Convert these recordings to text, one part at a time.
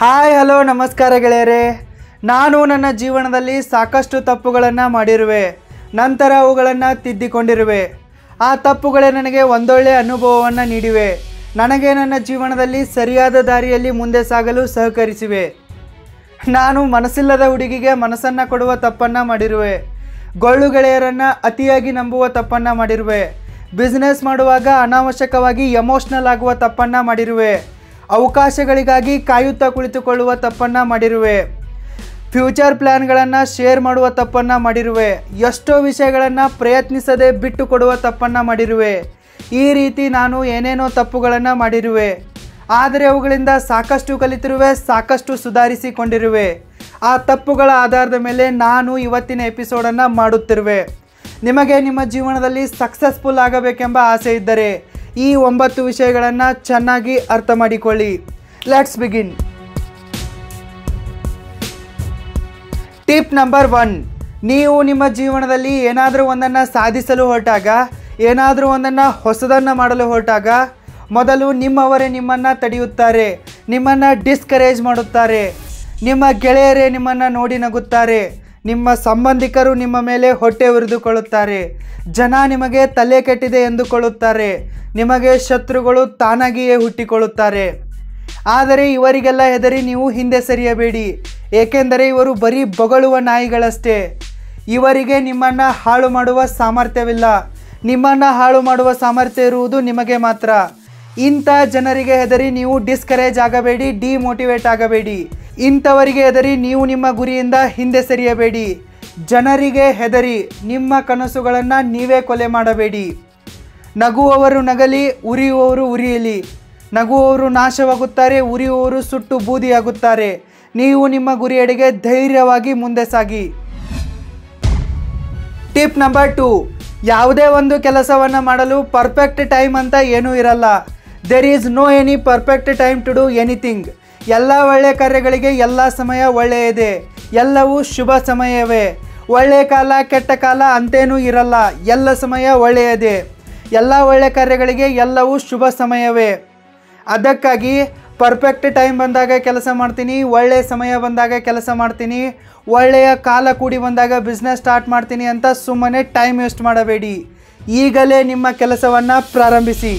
hi hello ನಮಸ್ಕಾರ ಗೆಳೆಯರೇ ನಾನು ನನ್ನ ಜೀವನದಲ್ಲಿ ಸಾಕಷ್ಟು ತಪ್ಪುಗಳನ್ನು ಮಾಡಿರುವೆ ನಂತರ ಅವುಗಳನ್ನು ತಿದ್ದಿಕೊಂಡಿರುವೆ ಆ ತಪ್ಪುಗಳೇ ನನಗೆ ಒಂದೊಳ್ಳೆಯ ಅನುಭವವನ್ನು ನೀಡಿವೆ ನನಗೆ ನನ್ನ ಜೀವನದಲ್ಲಿ ಸರಿಯಾದ ದಾರಿಯಲ್ಲಿ ಮುಂದೆ ಸಾಗಲು ಸಹಕರಿಸಿವೆ ನಾನು ಮನಸ್ಸಿಲ್ಲದ ಹುಡುಗಿಗೆ ಮನಸ್ಸನ್ನು ಕೊಡುವ ತಪ್ಪನ್ನು ಮಾಡಿರುವೆ ಗೊಳ್ಳು ಗೆಳೆಯರನ್ನು ಅತಿಯಾಗಿ ನಂಬುವ ತಪ್ಪನ್ನು ಮಾಡಿರುವೆ ಬಿಸ್ನೆಸ್ ಮಾಡುವಾಗ ಅನಾವಶ್ಯಕವಾಗಿ ಎಮೋಷ್ನಲ್ ಆಗುವ ತಪ್ಪನ್ನು ಮಾಡಿರುವೆ ಅವಕಾಶಗಳಿಗಾಗಿ ಕಾಯುತ್ತಾ ಕುಳಿತುಕೊಳ್ಳುವ ತಪ್ಪನ್ನು ಮಾಡಿರುವೆ ಫ್ಯೂಚರ್ ಪ್ಲ್ಯಾನ್ಗಳನ್ನು ಶೇರ್ ಮಾಡುವ ತಪ್ಪನ್ನು ಮಾಡಿರುವೆ ಎಷ್ಟೋ ವಿಷಯಗಳನ್ನು ಪ್ರಯತ್ನಿಸದೆ ಬಿಟ್ಟು ಕೊಡುವ ತಪ್ಪನ್ನು ಮಾಡಿರುವೆ ಈ ರೀತಿ ನಾನು ಏನೇನೋ ತಪ್ಪುಗಳನ್ನು ಮಾಡಿರುವೆ ಆದರೆ ಅವುಗಳಿಂದ ಸಾಕಷ್ಟು ಕಲಿತಿರುವೆ ಸಾಕಷ್ಟು ಸುಧಾರಿಸಿಕೊಂಡಿರುವೆ ಆ ತಪ್ಪುಗಳ ಆಧಾರದ ಮೇಲೆ ನಾನು ಇವತ್ತಿನ ಎಪಿಸೋಡನ್ನು ಮಾಡುತ್ತಿರುವೆ ನಿಮಗೆ ನಿಮ್ಮ ಜೀವನದಲ್ಲಿ ಸಕ್ಸಸ್ಫುಲ್ ಆಗಬೇಕೆಂಬ ಆಸೆ ಇದ್ದರೆ ಈ ಒಂಬತ್ತು ವಿಷಯಗಳನ್ನು ಚೆನ್ನಾಗಿ ಅರ್ಥ ಮಾಡಿಕೊಳ್ಳಿ let's begin tip number one ನೀವು ನಿಮ್ಮ ಜೀವನದಲ್ಲಿ ಏನಾದರೂ ಒಂದನ್ನು ಸಾಧಿಸಲು ಹೊರಟಾಗ ಏನಾದರೂ ಒಂದನ್ನು ಹೊಸದನ್ನು ಮಾಡಲು ಹೊರಟಾಗ ಮೊದಲು ನಿಮ್ಮವರೇ ನಿಮ್ಮನ್ನು ತಡೆಯುತ್ತಾರೆ ನಿಮ್ಮನ್ನು ಡಿಸ್ಕರೇಜ್ ಮಾಡುತ್ತಾರೆ ನಿಮ್ಮ ಗೆಳೆಯರೇ ನಿಮ್ಮನ್ನು ನೋಡಿ ನಗುತ್ತಾರೆ ನಿಮ್ಮ ಸಂಬಂಧಿಕರು ನಿಮ್ಮ ಮೇಲೆ ಹೊಟ್ಟೆ ಉರಿದುಕೊಳ್ಳುತ್ತಾರೆ ಜನ ನಿಮಗೆ ತಲೆ ಕೆಟ್ಟಿದೆ ಎಂದುಕೊಳ್ಳುತ್ತಾರೆ ನಿಮಗೆ ಶತ್ರುಗಳು ತಾನಾಗಿಯೇ ಹುಟ್ಟಿಕೊಳ್ಳುತ್ತಾರೆ ಆದರೆ ಇವರಿಗೆಲ್ಲ ಹೆದರಿ ನೀವು ಹಿಂದೆ ಸರಿಯಬೇಡಿ ಏಕೆಂದರೆ ಇವರು ಬರೀ ಬೊಗಳುವ ನಾಯಿಗಳಷ್ಟೇ ಇವರಿಗೆ ನಿಮ್ಮನ್ನು ಹಾಳು ಮಾಡುವ ಸಾಮರ್ಥ್ಯವಿಲ್ಲ ನಿಮ್ಮನ್ನು ಹಾಳು ಮಾಡುವ ಸಾಮರ್ಥ್ಯ ಇರುವುದು ನಿಮಗೆ ಮಾತ್ರ ಇಂಥ ಜನರಿಗೆ ಹೆದರಿ ನೀವು ಡಿಸ್ಕರೇಜ್ ಆಗಬೇಡಿ ಡಿಮೋಟಿವೇಟ್ ಆಗಬೇಡಿ ಇಂಥವರಿಗೆ ಹೆದರಿ ನೀವು ನಿಮ್ಮ ಗುರಿಯಿಂದ ಹಿಂದೆ ಸರಿಯಬೇಡಿ ಜನರಿಗೆ ಹೆದರಿ ನಿಮ್ಮ ಕನಸುಗಳನ್ನು ನೀವೇ ಕೊಲೆ ಮಾಡಬೇಡಿ ನಗುವವರು ನಗಲಿ ಉರಿಯುವವರು ಉರಿಯಲಿ ನಗುವವರು ನಾಶವಾಗುತ್ತಾರೆ ಉರಿಯುವವರು ಸುಟ್ಟು ಬೂದಿಯಾಗುತ್ತಾರೆ ನೀವು ನಿಮ್ಮ ಗುರಿಯೆಡೆಗೆ ಧೈರ್ಯವಾಗಿ ಮುಂದೆ ಸಾಗಿ ಟಿಪ್ ನಂಬರ್ ಟು ಯಾವುದೇ ಒಂದು ಕೆಲಸವನ್ನು ಮಾಡಲು ಪರ್ಫೆಕ್ಟ್ ಟೈಮ್ ಅಂತ ಏನೂ ಇರಲ್ಲ there is no any perfect time to do anything ಎಲ್ಲ ಒಳ್ಳೆಯ ಕಾರ್ಯಗಳಿಗೆ ಎಲ್ಲ ಸಮಯ ಒಳ್ಳೆಯದೇ ಎಲ್ಲವೂ ಶುಭ ಸಮಯವೇ ಒಳ್ಳೆಯ ಕಾಲ ಕೆಟ್ಟ ಕಾಲ ಅಂತೇನೂ ಇರಲ್ಲ ಎಲ್ಲ ಸಮಯ ಒಳ್ಳೆಯದೇ ಎಲ್ಲ ಒಳ್ಳೆಯ ಕಾರ್ಯಗಳಿಗೆ ಎಲ್ಲವೂ ಶುಭ ಸಮಯವೇ ಅದಕ್ಕಾಗಿ ಪರ್ಫೆಕ್ಟ್ ಟೈಮ್ ಬಂದಾಗ ಕೆಲಸ ಮಾಡ್ತೀನಿ ಒಳ್ಳೆಯ ಸಮಯ ಬಂದಾಗ ಕೆಲಸ ಮಾಡ್ತೀನಿ ಒಳ್ಳೆಯ ಕಾಲ ಕೂಡಿ ಬಂದಾಗ ಬಿಸ್ನೆಸ್ ಸ್ಟಾರ್ಟ್ ಮಾಡ್ತೀನಿ ಅಂತ ಸುಮ್ಮನೆ ಟೈಮ್ ವೇಸ್ಟ್ ಮಾಡಬೇಡಿ ಈಗಲೇ ನಿಮ್ಮ ಕೆಲಸವನ್ನು ಪ್ರಾರಂಭಿಸಿ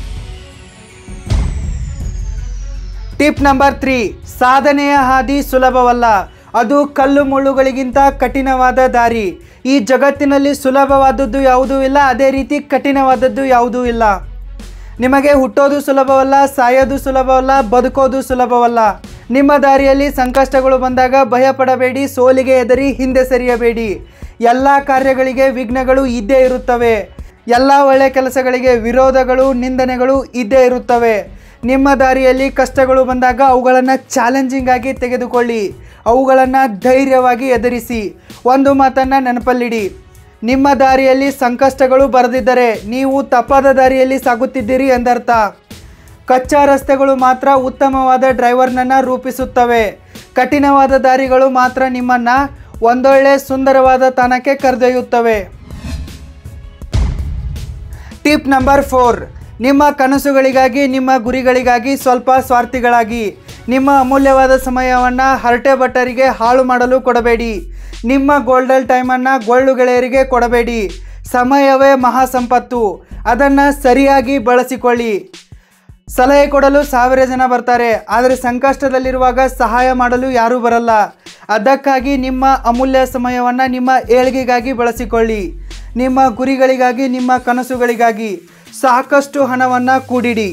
ಟಿಪ್ ನಂಬರ್ ತ್ರೀ ಸಾಧನೆಯ ಹಾದಿ ಸುಲಭವಲ್ಲ ಅದು ಕಲ್ಲು ಮುಳ್ಳುಗಳಿಗಿಂತ ಕಠಿಣವಾದ ದಾರಿ ಈ ಜಗತ್ತಿನಲ್ಲಿ ಸುಲಭವಾದದ್ದು ಯಾವುದೂ ಇಲ್ಲ ಅದೇ ರೀತಿ ಕಠಿಣವಾದದ್ದು ಯಾವುದೂ ಇಲ್ಲ ನಿಮಗೆ ಹುಟ್ಟೋದು ಸುಲಭವಲ್ಲ ಸಾಯೋದು ಸುಲಭವಲ್ಲ ಬದುಕೋದು ಸುಲಭವಲ್ಲ ನಿಮ್ಮ ದಾರಿಯಲ್ಲಿ ಸಂಕಷ್ಟಗಳು ಬಂದಾಗ ಭಯಪಡಬೇಡಿ ಸೋಲಿಗೆ ಹೆದರಿ ಹಿಂದೆ ಸರಿಯಬೇಡಿ ಎಲ್ಲ ಕಾರ್ಯಗಳಿಗೆ ವಿಘ್ನಗಳು ಇದ್ದೇ ಇರುತ್ತವೆ ಎಲ್ಲ ಒಳ್ಳೆಯ ಕೆಲಸಗಳಿಗೆ ವಿರೋಧಗಳು ನಿಂದನೆಗಳು ಇದ್ದೇ ಇರುತ್ತವೆ ನಿಮ್ಮ ದಾರಿಯಲ್ಲಿ ಕಷ್ಟಗಳು ಬಂದಾಗ ಅವುಗಳನ್ನು ಚಾಲೆಂಜಿಂಗ್ ಆಗಿ ತೆಗೆದುಕೊಳ್ಳಿ ಅವುಗಳನ್ನು ಧೈರ್ಯವಾಗಿ ಎದುರಿಸಿ ಒಂದು ಮಾತನ್ನು ನೆನಪಲ್ಲಿಡಿ ನಿಮ್ಮ ದಾರಿಯಲ್ಲಿ ಸಂಕಷ್ಟಗಳು ಬರೆದಿದ್ದರೆ ನೀವು ತಪ್ಪಾದ ದಾರಿಯಲ್ಲಿ ಸಾಗುತ್ತಿದ್ದೀರಿ ಎಂದರ್ಥ ಕಚ್ಚಾ ರಸ್ತೆಗಳು ಮಾತ್ರ ಉತ್ತಮವಾದ ಡ್ರೈವರ್ನನ್ನು ರೂಪಿಸುತ್ತವೆ ಕಠಿಣವಾದ ದಾರಿಗಳು ಮಾತ್ರ ನಿಮ್ಮನ್ನು ಒಂದೊಳ್ಳೆ ಸುಂದರವಾದ ತಾಣಕ್ಕೆ ಕರೆದೊಯ್ಯುತ್ತವೆ ಟಿಪ್ ನಂಬರ್ ಫೋರ್ ನಿಮ್ಮ ಕನಸುಗಳಿಗಾಗಿ ನಿಮ್ಮ ಗುರಿಗಳಿಗಾಗಿ ಸ್ವಲ್ಪ ಸ್ವಾರ್ಥಿಗಳಾಗಿ ನಿಮ್ಮ ಅಮೂಲ್ಯವಾದ ಸಮಯವನ್ನು ಹರಟೆ ಭಟ್ಟರಿಗೆ ಹಾಳು ಮಾಡಲು ಕೊಡಬೇಡಿ ನಿಮ್ಮ ಗೋಲ್ಡನ್ ಟೈಮನ್ನು ಗೊಳ್ಳು ಗೆಳೆಯರಿಗೆ ಕೊಡಬೇಡಿ ಸಮಯವೇ ಮಹಾ ಸಂಪತ್ತು ಅದನ್ನು ಸರಿಯಾಗಿ ಬಳಸಿಕೊಳ್ಳಿ ಸಲಹೆ ಕೊಡಲು ಸಾವಿರ ಜನ ಬರ್ತಾರೆ ಆದರೆ ಸಂಕಷ್ಟದಲ್ಲಿರುವಾಗ ಸಹಾಯ ಮಾಡಲು ಯಾರೂ ಬರಲ್ಲ ಅದಕ್ಕಾಗಿ ನಿಮ್ಮ ಅಮೂಲ್ಯ ಸಮಯವನ್ನು ನಿಮ್ಮ ಏಳಿಗೆಗಾಗಿ ಬಳಸಿಕೊಳ್ಳಿ ನಿಮ್ಮ ಗುರಿಗಳಿಗಾಗಿ ನಿಮ್ಮ ಕನಸುಗಳಿಗಾಗಿ ಸಾಕಷ್ಟು ಹಣವನ್ನು ಕೂಡಿಡಿ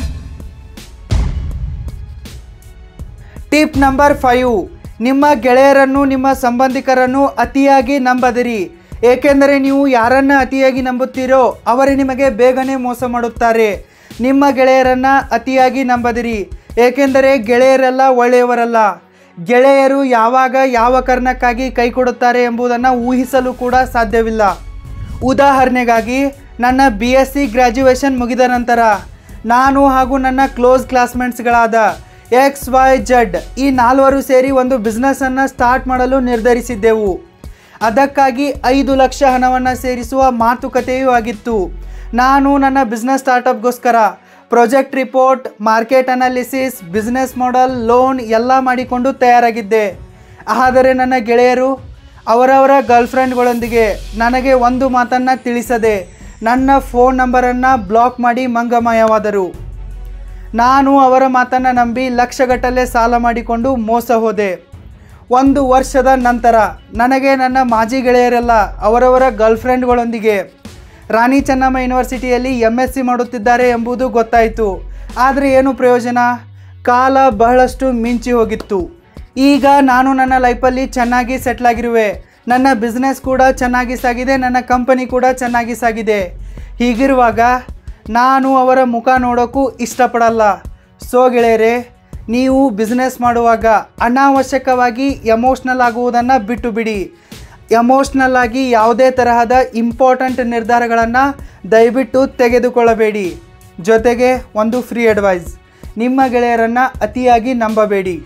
ಟಿಪ್ ನಂಬರ್ ಫೈವ್ ನಿಮ್ಮ ಗೆಳೆಯರನ್ನು ನಿಮ್ಮ ಸಂಬಂಧಿಕರನ್ನು ಅತಿಯಾಗಿ ನಂಬದಿರಿ ಏಕೆಂದರೆ ನೀವು ಯಾರನ್ನ ಅತಿಯಾಗಿ ನಂಬುತ್ತೀರೋ ಅವರೇ ನಿಮಗೆ ಬೇಗನೆ ಮೋಸ ಮಾಡುತ್ತಾರೆ ನಿಮ್ಮ ಗೆಳೆಯರನ್ನು ಅತಿಯಾಗಿ ನಂಬದಿರಿ ಏಕೆಂದರೆ ಗೆಳೆಯರೆಲ್ಲ ಒಳ್ಳೆಯವರಲ್ಲ ಗೆಳೆಯರು ಯಾವಾಗ ಯಾವ ಕಾರಣಕ್ಕಾಗಿ ಕೈ ಕೊಡುತ್ತಾರೆ ಎಂಬುದನ್ನು ಊಹಿಸಲು ಕೂಡ ಸಾಧ್ಯವಿಲ್ಲ ಉದಾಹರಣೆಗಾಗಿ ನನ್ನ ಬಿ ಎಸ್ ಸಿ ಗ್ರ್ಯಾಜುಯೇಷನ್ ಮುಗಿದ ನಂತರ ನಾನು ಹಾಗೂ ನನ್ನ ಕ್ಲೋಸ್ ಕ್ಲಾಸ್ಮೇಟ್ಸ್ಗಳಾದ ಎಕ್ಸ್ ವೈ ಜಡ್ ಈ ನಾಲ್ವರು ಸೇರಿ ಒಂದು ಬಿಸ್ನೆಸ್ಸನ್ನು ಸ್ಟಾರ್ಟ್ ಮಾಡಲು ನಿರ್ಧರಿಸಿದ್ದೆವು ಅದಕ್ಕಾಗಿ ಐದು ಲಕ್ಷ ಹಣವನ್ನು ಸೇರಿಸುವ ಮಾತುಕತೆಯೂ ಆಗಿತ್ತು ನಾನು ನನ್ನ ಬಿಸ್ನೆಸ್ ಸ್ಟಾರ್ಟಪ್ಗೋಸ್ಕರ project report market analysis business model loan ಎಲ್ಲ ಮಾಡಿಕೊಂಡು ತಯಾರಾಗಿದ್ದೆ ಆದರೆ ನನ್ನ ಗೆಳೆಯರು ಅವರವರ ಗರ್ಲ್ಫ್ರೆಂಡ್ಗಳೊಂದಿಗೆ ನನಗೆ ಒಂದು ಮಾತನ್ನು ತಿಳಿಸದೆ ನನ್ನ ಫೋನ್ ನಂಬರನ್ನು ಬ್ಲಾಕ್ ಮಾಡಿ ಮಂಗಮಯವಾದರು ನಾನು ಅವರ ಮಾತನ್ನು ನಂಬಿ ಲಕ್ಷಗಟ್ಟಲೆ ಸಾಲ ಮಾಡಿಕೊಂಡು ಮೋಸ ಹೋದೆ ಒಂದು ವರ್ಷದ ನಂತರ ನನಗೆ ನನ್ನ ಮಾಜಿ ಗೆಳೆಯರೆಲ್ಲ ಅವರವರ ಗರ್ಲ್ಫ್ರೆಂಡ್ಗಳೊಂದಿಗೆ ರಾಣಿ ಚೆನ್ನಮ್ಮ ಯೂನಿವರ್ಸಿಟಿಯಲ್ಲಿ ಎಮ್ ಎಸ್ ಸಿ ಮಾಡುತ್ತಿದ್ದಾರೆ ಎಂಬುದು ಗೊತ್ತಾಯಿತು ಆದರೆ ಏನು ಪ್ರಯೋಜನ ಕಾಲ ಬಹಳಷ್ಟು ಮಿಂಚಿ ಹೋಗಿತ್ತು ಈಗ ನಾನು ನನ್ನ ಲೈಫಲ್ಲಿ ಚೆನ್ನಾಗಿ ಸೆಟ್ಲಾಗಿರುವೆ ನನ್ನ ಬಿಸ್ನೆಸ್ ಕೂಡ ಚೆನ್ನಾಗಿ ಸಾಗಿದೆ ನನ್ನ ಕಂಪನಿ ಕೂಡ ಚೆನ್ನಾಗಿ ಸಾಗಿದೆ ಹೀಗಿರುವಾಗ ನಾನು ಅವರ ಮುಖ ನೋಡೋಕ್ಕೂ ಇಷ್ಟಪಡಲ್ಲ ಸೊ ಗೆಳೆಯರೆ ನೀವು ಬಿಸ್ನೆಸ್ ಮಾಡುವಾಗ ಅನಾವಶ್ಯಕವಾಗಿ ಎಮೋಷ್ನಲ್ ಆಗುವುದನ್ನು ಬಿಟ್ಟು ಬಿಡಿ ಎಮೋಷ್ನಲ್ ಆಗಿ ಯಾವುದೇ ತರಹದ ಇಂಪಾರ್ಟೆಂಟ್ ನಿರ್ಧಾರಗಳನ್ನು ದಯವಿಟ್ಟು ತೆಗೆದುಕೊಳ್ಳಬೇಡಿ ಜೊತೆಗೆ ಒಂದು ಫ್ರೀ ಅಡ್ವೈಸ್ ನಿಮ್ಮ ಗೆಳೆಯರನ್ನು ಅತಿಯಾಗಿ ನಂಬಬೇಡಿ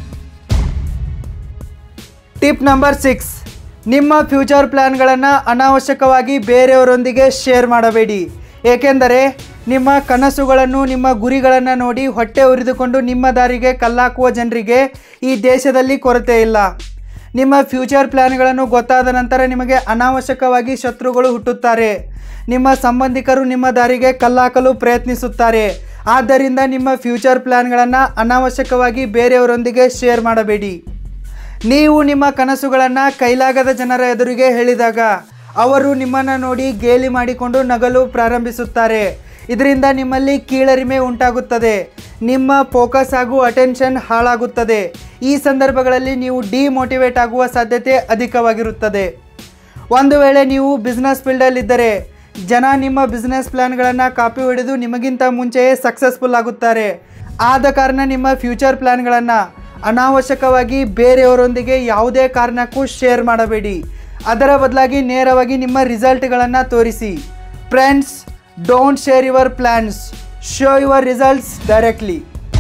ಟಿಪ್ ನಂಬರ್ ಸಿಕ್ಸ್ ನಿಮ್ಮ ಫ್ಯೂಚರ್ ಪ್ಲ್ಯಾನ್ಗಳನ್ನು ಅನಾವಶ್ಯಕವಾಗಿ ಬೇರೆಯವರೊಂದಿಗೆ ಶೇರ್ ಮಾಡಬೇಡಿ ಏಕೆಂದರೆ ನಿಮ್ಮ ಕನಸುಗಳನ್ನು ನಿಮ್ಮ ಗುರಿಗಳನ್ನು ನೋಡಿ ಹೊಟ್ಟೆ ಉರಿದುಕೊಂಡು ನಿಮ್ಮ ದಾರಿಗೆ ಕಲ್ಲಾಕುವ ಜನರಿಗೆ ಈ ದೇಶದಲ್ಲಿ ಕೊರತೆ ಇಲ್ಲ ನಿಮ್ಮ ಫ್ಯೂಚರ್ ಪ್ಲ್ಯಾನ್ಗಳನ್ನು ಗೊತ್ತಾದ ನಂತರ ನಿಮಗೆ ಅನಾವಶ್ಯಕವಾಗಿ ಶತ್ರುಗಳು ಹುಟ್ಟುತ್ತಾರೆ ನಿಮ್ಮ ಸಂಬಂಧಿಕರು ನಿಮ್ಮ ದಾರಿಗೆ ಕಲ್ಲಾಕಲು ಪ್ರಯತ್ನಿಸುತ್ತಾರೆ ಆದ್ದರಿಂದ ನಿಮ್ಮ ಫ್ಯೂಚರ್ ಪ್ಲ್ಯಾನ್ಗಳನ್ನು ಅನಾವಶ್ಯಕವಾಗಿ ಬೇರೆಯವರೊಂದಿಗೆ ಶೇರ್ ಮಾಡಬೇಡಿ ನೀವು ನಿಮ್ಮ ಕನಸುಗಳನ್ನು ಕೈಲಾಗದ ಜನರ ಎದುರಿಗೆ ಹೇಳಿದಾಗ ಅವರು ನಿಮ್ಮನ್ನು ನೋಡಿ ಗೇಲಿ ಮಾಡಿಕೊಂಡು ನಗಲು ಪ್ರಾರಂಭಿಸುತ್ತಾರೆ ಇದರಿಂದ ನಿಮ್ಮಲ್ಲಿ ಕೀಳರಿಮೆ ಉಂಟಾಗುತ್ತದೆ ನಿಮ್ಮ ಫೋಕಸ್ ಹಾಗೂ ಅಟೆನ್ಷನ್ ಹಾಳಾಗುತ್ತದೆ ಈ ಸಂದರ್ಭಗಳಲ್ಲಿ ನೀವು ಡಿಮೋಟಿವೇಟ್ ಆಗುವ ಸಾಧ್ಯತೆ ಅಧಿಕವಾಗಿರುತ್ತದೆ ಒಂದು ವೇಳೆ ನೀವು ಬಿಸ್ನೆಸ್ ಫೀಲ್ಡಲ್ಲಿದ್ದರೆ ಜನ ನಿಮ್ಮ ಬಿಸ್ನೆಸ್ ಪ್ಲ್ಯಾನ್ಗಳನ್ನು ಕಾಪಿ ಹೊಡೆದು ನಿಮಗಿಂತ ಮುಂಚೆಯೇ ಸಕ್ಸಸ್ಫುಲ್ ಆಗುತ್ತಾರೆ ಆದ ಕಾರಣ ನಿಮ್ಮ ಫ್ಯೂಚರ್ ಪ್ಲ್ಯಾನ್ಗಳನ್ನು ಅನಾವಶ್ಯಕವಾಗಿ ಬೇರೆಯವರೊಂದಿಗೆ ಯಾವುದೇ ಕಾರಣಕ್ಕೂ ಶೇರ್ ಮಾಡಬೇಡಿ ಅದರ ಬದಲಾಗಿ ನೇರವಾಗಿ ನಿಮ್ಮ ರಿಸಲ್ಟ್ಗಳನ್ನು ತೋರಿಸಿ friends don't share your plans show your results directly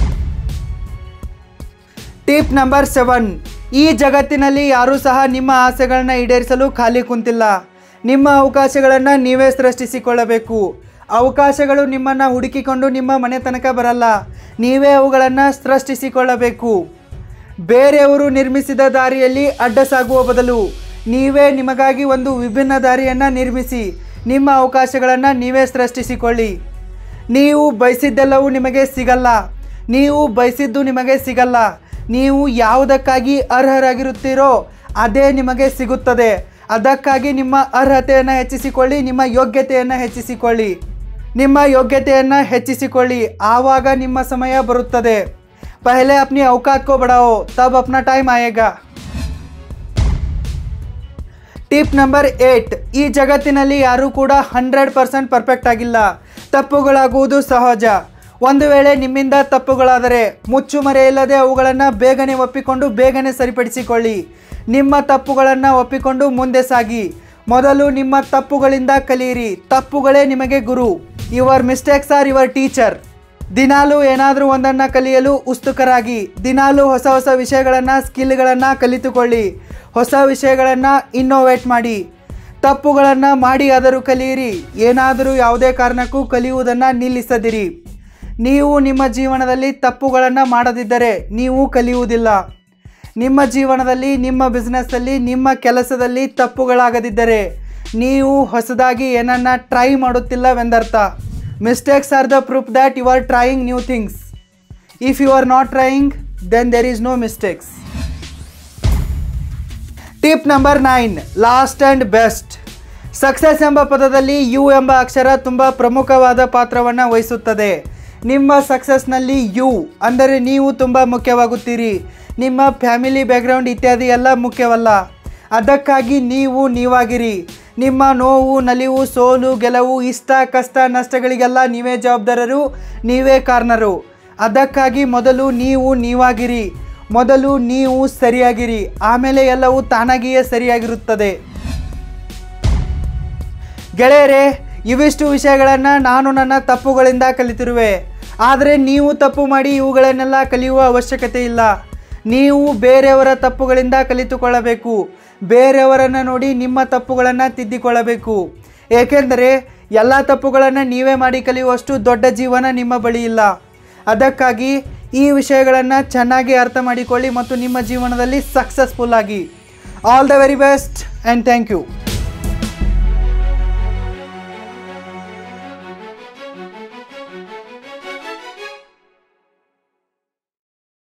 tip number seven ಈ ಜಗತ್ತಿನಲ್ಲಿ ಯಾರೂ ಸಹ ನಿಮ್ಮ ಆಸೆಗಳನ್ನು ಈಡೇರಿಸಲು ಖಾಲಿ ಕುಂತಿಲ್ಲ ನಿಮ್ಮ ಅವಕಾಶಗಳನ್ನು ನೀವೇ ಸೃಷ್ಟಿಸಿಕೊಳ್ಳಬೇಕು ಅವಕಾಶಗಳು ನಿಮ್ಮನ್ನು ಹುಡುಕಿಕೊಂಡು ನಿಮ್ಮ ಮನೆ ತನಕ ಬರಲ್ಲ ನೀವೇ ಅವುಗಳನ್ನು ಸೃಷ್ಟಿಸಿಕೊಳ್ಳಬೇಕು ಬೇರೆಯವರು ನಿರ್ಮಿಸಿದ ದಾರಿಯಲ್ಲಿ ಅಡ್ಡ ಸಾಗುವ ಬದಲು ನೀವೇ ನಿಮಗಾಗಿ ಒಂದು ವಿಭಿನ್ನ ದಾರಿಯನ್ನು ನಿರ್ಮಿಸಿ ನಿಮ್ಮ ಅವಕಾಶಗಳನ್ನು ನೀವೇ ಸೃಷ್ಟಿಸಿಕೊಳ್ಳಿ ನೀವು ಬಯಸಿದ್ದೆಲ್ಲವೂ ನಿಮಗೆ ಸಿಗಲ್ಲ ನೀವು ಬಯಸಿದ್ದು ನಿಮಗೆ ಸಿಗಲ್ಲ ನೀವು ಯಾವುದಕ್ಕಾಗಿ ಅರ್ಹರಾಗಿರುತ್ತೀರೋ ಅದೇ ನಿಮಗೆ ಸಿಗುತ್ತದೆ ಅದಕ್ಕಾಗಿ ನಿಮ್ಮ ಅರ್ಹತೆಯನ್ನು ಹೆಚ್ಚಿಸಿಕೊಳ್ಳಿ ನಿಮ್ಮ ಯೋಗ್ಯತೆಯನ್ನು ಹೆಚ್ಚಿಸಿಕೊಳ್ಳಿ ನಿಮ್ಮ ಯೋಗ್ಯತೆಯನ್ನು ಹೆಚ್ಚಿಸಿಕೊಳ್ಳಿ ಆವಾಗ ನಿಮ್ಮ ಸಮಯ ಬರುತ್ತದೆ ಪಹಲೆ ಅಪ್ನಿ ಔಕಾತ್ ಕೋ ಬಡಾओ ತಬ್ ಅಪ್ನಾ ಟೈಮ್ ಆಯೇಗಾ ಟಿಪ್ ನಂಬರ್ ಏಟ್ ಈ ಜಗತ್ತಿನಲ್ಲಿ ಯಾರೂ ಕೂಡ ಹಂಡ್ರೆಡ್ ಪರ್ಸೆಂಟ್ ಪರ್ಫೆಕ್ಟ್ ಆಗಿಲ್ಲ ತಪ್ಪುಗಳಾಗುವುದು ಸಹಜ ಒಂದು ವೇಳೆ ನಿಮ್ಮಿಂದ ತಪ್ಪುಗಳಾದರೆ ಮುಚ್ಚುಮರೆಯಿಲ್ಲದೆ ಅವುಗಳನ್ನು ಬೇಗನೆ ಒಪ್ಪಿಕೊಂಡು ಬೇಗನೆ ಸರಿಪಡಿಸಿಕೊಳ್ಳಿ ನಿಮ್ಮ ತಪ್ಪುಗಳನ್ನು ಒಪ್ಪಿಕೊಂಡು ಮುಂದೆ ಸಾಗಿ ಮೊದಲು ನಿಮ್ಮ ತಪ್ಪುಗಳಿಂದ ಕಲಿಯಿರಿ ತಪ್ಪುಗಳೇ ನಿಮಗೆ ಗುರು your mistakes are your teacher ದಿನಾಲೂ ಏನಾದರೂ ಒಂದನ್ನು ಕಲಿಯಲು ಉತ್ಸುಕರಾಗಿ ದಿನಾಲೂ ಹೊಸ ಹೊಸ ವಿಷಯಗಳನ್ನು ಸ್ಕಿಲ್ಗಳನ್ನು ಕಲಿತುಕೊಳ್ಳಿ ಹೊಸ ವಿಷಯಗಳನ್ನು ಇನ್ನೋವೇಟ್ ಮಾಡಿ ತಪ್ಪುಗಳನ್ನು ಮಾಡಿ ಆದರೂ ಕಲಿಯಿರಿ ಏನಾದರೂ ಯಾವುದೇ ಕಾರಣಕ್ಕೂ ಕಲಿಯುವುದನ್ನು ನಿಲ್ಲಿಸದಿರಿ ನೀವು ನಿಮ್ಮ ಜೀವನದಲ್ಲಿ ತಪ್ಪುಗಳನ್ನು ಮಾಡದಿದ್ದರೆ ನೀವು ಕಲಿಯುವುದಿಲ್ಲ ನಿಮ್ಮ ಜೀವನದಲ್ಲಿ ನಿಮ್ಮ ಬಿಸ್ನೆಸ್ಸಲ್ಲಿ ನಿಮ್ಮ ಕೆಲಸದಲ್ಲಿ ತಪ್ಪುಗಳಾಗದಿದ್ದರೆ ನೀವು ಹೊಸದಾಗಿ ಏನನ್ನ ಟ್ರೈ ಮಾಡುತ್ತಿಲ್ಲವೆಂದರ್ಥ mistakes are the proof that you are trying new things if you are not trying then there is no mistakes tip number nine last and best success ಎಂಬ ಪದದಲ್ಲಿ ಯು ಎಂಬ ಅಕ್ಷರ ತುಂಬ ಪ್ರಮುಖವಾದ ಪಾತ್ರವನ್ನು ವಹಿಸುತ್ತದೆ ನಿಮ್ಮ ಸಕ್ಸಸ್ನಲ್ಲಿ ಯು ಅಂದರೆ ನೀವು ತುಂಬ ಮುಖ್ಯವಾಗುತ್ತೀರಿ ನಿಮ್ಮ ಫ್ಯಾಮಿಲಿ ಬ್ಯಾಕ್ಗ್ರೌಂಡ್ ಇತ್ಯಾದಿ ಎಲ್ಲ ಮುಖ್ಯವಲ್ಲ ಅದಕ್ಕಾಗಿ ನೀವು ನೀವಾಗಿರಿ ನಿಮ್ಮ ನೋವು ನಲಿವು ಸೋಲು ಗೆಲುವು ಇಷ್ಟ ಕಷ್ಟ ನಷ್ಟಗಳಿಗೆಲ್ಲ ನೀವೇ ಜವಾಬ್ದಾರರು ನೀವೇ ಕಾರಣರು ಅದಕ್ಕಾಗಿ ಮೊದಲು ನೀವು ನೀವಾಗಿರಿ ಮೊದಲು ನೀವು ಸರಿಯಾಗಿರಿ ಆಮೇಲೆ ಎಲ್ಲವೂ ತಾನಾಗಿಯೇ ಸರಿಯಾಗಿರುತ್ತದೆ ಗೆಳೆಯರೇ ಇವಿಷ್ಟು ವಿಷಯಗಳನ್ನು ನಾನು ನನ್ನ ತಪ್ಪುಗಳಿಂದ ಕಲಿತಿರುವೆ ಆದರೆ ನೀವು ತಪ್ಪು ಮಾಡಿ ಇವುಗಳನ್ನೆಲ್ಲ ಕಲಿಯುವ ಅವಶ್ಯಕತೆ ಇಲ್ಲ ನೀವು ಬೇರೆಯವರ ತಪ್ಪುಗಳಿಂದ ಕಲಿತುಕೊಳ್ಳಬೇಕು ಬೇರೆಯವರನ್ನು ನೋಡಿ ನಿಮ್ಮ ತಪ್ಪುಗಳನ್ನು ತಿದ್ದಿಕೊಳ್ಳಬೇಕು ಏಕೆಂದರೆ ಎಲ್ಲ ತಪ್ಪುಗಳನ್ನು ನೀವೇ ಮಾಡಿ ಕಲಿಯುವಷ್ಟು ದೊಡ್ಡ ಜೀವನ ನಿಮ್ಮ ಬಳಿ ಇಲ್ಲ ಅದಕ್ಕಾಗಿ ಈ ವಿಷಯಗಳನ್ನು ಚೆನ್ನಾಗಿ ಅರ್ಥ ಮಾಡಿಕೊಳ್ಳಿ ಮತ್ತು ನಿಮ್ಮ ಜೀವನದಲ್ಲಿ ಸಕ್ಸಸ್ಫುಲ್ ಆಗಿ all the very best and thank you